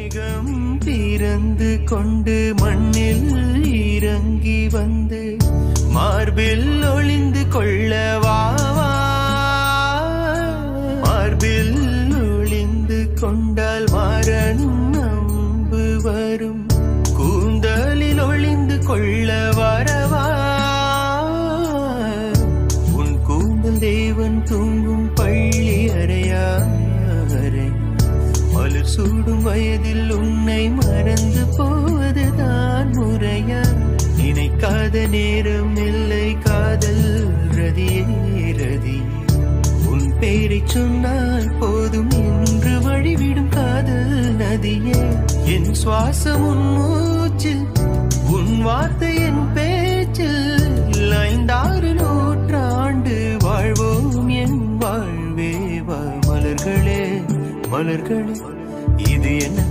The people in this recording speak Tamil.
மேகம் பிறந்து கொண்டு மண்ணில் இறங்கி வந்து மார்பில் ஒளிந்து கொள்ளவா மார்பில் ஒளிந்து கொண்டால் மரணம் நம்பு வரும் கூந்தலில் ஒளிந்து கொள்ள வரவா உன் கூந்தல் தேவன் தூங்கும் பள்ளி அறையா அறை மலர் சூடும் வயதில் உன்னை மறந்து போவதுதான் முறையா நினைக்காத நேரம் இல்லை காதல் ரதியே ரதி உன் பெயரை சொன்னால் போதும் என்று வழிவிடும் காதல் நதியே என் சுவாசம் உன் மூச்சில் உன் வார்த்தை என் பேச்சில் ஐந்தாறு நூற்றாண்டு வாழ்வோம் என் வாழ்வே வா மலர்களே மலர்களே இது என்ன